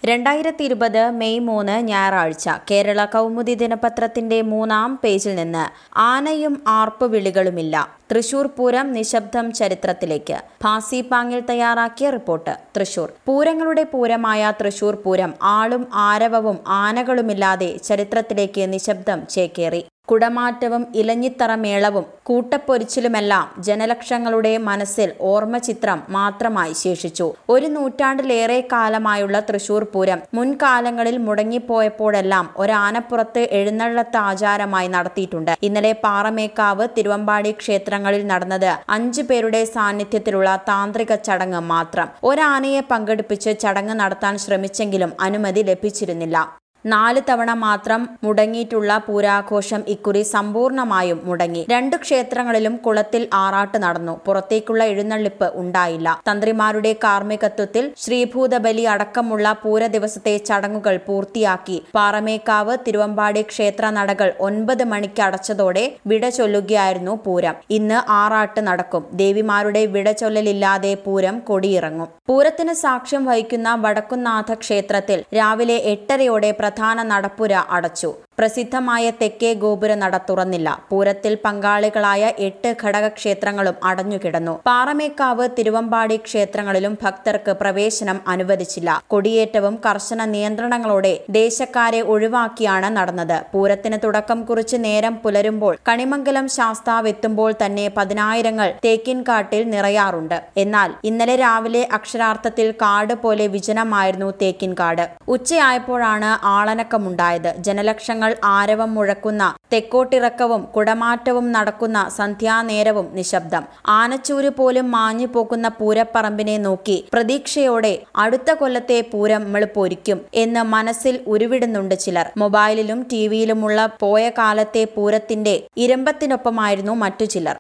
രണ്ടായിരത്തി ഇരുപത് മെയ് മൂന്ന് ഞായറാഴ്ച കേരള കൗമുദി ദിനപത്രത്തിന്റെ മൂന്നാം പേജിൽ നിന്ന് ആനയും ആർപ്പ് വിളികളുമില്ല തൃശൂർ പൂരം നിശബ്ദം ചരിത്രത്തിലേക്ക് ഭാസി പാങ്ങിൽ തയ്യാറാക്കിയ റിപ്പോർട്ട് തൃശൂർ പൂരങ്ങളുടെ പൂരമായ തൃശൂർ പൂരം ആളും ആരവവും ആനകളുമില്ലാതെ ചരിത്രത്തിലേക്ക് നിശബ്ദം ചേക്കേറി കുടമാറ്റവും ഇലഞ്ഞിത്തറ മേളവും കൂട്ടപ്പൊരിച്ചിലുമെല്ലാം ജനലക്ഷങ്ങളുടെ മനസ്സിൽ ഓർമ്മചിത്രം മാത്രമായി ശേഷിച്ചു ഒരു നൂറ്റാണ്ടിലേറെ കാലമായുള്ള തൃശൂർ പൂരം മുൻകാലങ്ങളിൽ മുടങ്ങിപ്പോയപ്പോഴെല്ലാം ഒരാനപ്പുറത്ത് എഴുന്നള്ളത്ത് ആചാരമായി നടത്തിയിട്ടുണ്ട് ഇന്നലെ പാറമേക്കാവ് തിരുവമ്പാടി ക്ഷേത്രങ്ങളിൽ നടന്നത് അഞ്ചു പേരുടെ സാന്നിധ്യത്തിലുള്ള താന്ത്രിക ചടങ്ങ് മാത്രം ഒരാനയെ പങ്കെടുപ്പിച്ച് ചടങ്ങ് നടത്താൻ ശ്രമിച്ചെങ്കിലും അനുമതി ലഭിച്ചിരുന്നില്ല നാല് തവണ മാത്രം മുടങ്ങിയിട്ടുള്ള പൂരാഘോഷം ഇക്കുറി സമ്പൂർണമായും മുടങ്ങി രണ്ടു ക്ഷേത്രങ്ങളിലും കുളത്തിൽ ആറാട്ട് നടന്നു പുറത്തേക്കുള്ള എഴുന്നള്ളിപ്പ് ഉണ്ടായില്ല തന്ത്രിമാരുടെ കാർമ്മികത്വത്തിൽ ശ്രീഭൂതബലി അടക്കമുള്ള പൂര ദിവസത്തെ ചടങ്ങുകൾ പൂർത്തിയാക്കി പാറമേക്കാവ് തിരുവമ്പാടി ക്ഷേത്ര നടകൾ ഒൻപത് മണിക്ക് അടച്ചതോടെ വിട ചൊല്ലുകയായിരുന്നു പൂരം ഇന്ന് ആറാട്ട് നടക്കും ദേവിമാരുടെ വിട ചൊല്ലലില്ലാതെ പൂരം കൊടിയിറങ്ങും പൂരത്തിന് സാക്ഷ്യം വഹിക്കുന്ന വടക്കുന്നാഥ ക്ഷേത്രത്തിൽ രാവിലെ എട്ടരയോടെ പ്രധാന നടപ്പുര അടച്ചു പ്രസിദ്ധമായ തെക്കേ ഗോപുര നട തുറന്നില്ല പൂരത്തിൽ പങ്കാളികളായ എട്ട് ഘടകക്ഷേത്രങ്ങളും അടഞ്ഞുകിടന്നു പാറമേക്കാവ് തിരുവമ്പാടി ക്ഷേത്രങ്ങളിലും ഭക്തർക്ക് പ്രവേശനം അനുവദിച്ചില്ല കൊടിയേറ്റവും കർശന നിയന്ത്രണങ്ങളോടെ ദേശക്കാരെ ഒഴിവാക്കിയാണ് നടന്നത് പൂരത്തിന് തുടക്കം കുറിച്ച് നേരം പുലരുമ്പോൾ കണിമംഗലം ശാസ്താവ് എത്തുമ്പോൾ തന്നെ പതിനായിരങ്ങൾ തേക്കിൻകാട്ടിൽ നിറയാറുണ്ട് എന്നാൽ ഇന്നലെ രാവിലെ അക്ഷരാർത്ഥത്തിൽ കാട് പോലെ വിജനമായിരുന്നു തേക്കിൻകാട് ഉച്ചയായപ്പോഴാണ് ആളനക്കമുണ്ടായത് ജനലക്ഷങ്ങൾ ആരവം മുഴക്കുന്ന തെക്കോട്ടിറക്കവും കുടമാറ്റവും നടക്കുന്ന സന്ധ്യാനേരവും നിശബ്ദം ആനച്ചൂര് പോലും മാഞ്ഞു പോകുന്ന പൂരപ്പറമ്പിനെ നോക്കി പ്രതീക്ഷയോടെ അടുത്ത കൊല്ലത്തെ പൂരം പൊരിക്കും എന്ന് മനസ്സിൽ ഉരുവിടുന്നുണ്ട് ചിലർ മൊബൈലിലും ടിവിയിലുമുള്ള പോയ കാലത്തെ പൂരത്തിന്റെ ഇരമ്പത്തിനൊപ്പമായിരുന്നു മറ്റു ചിലർ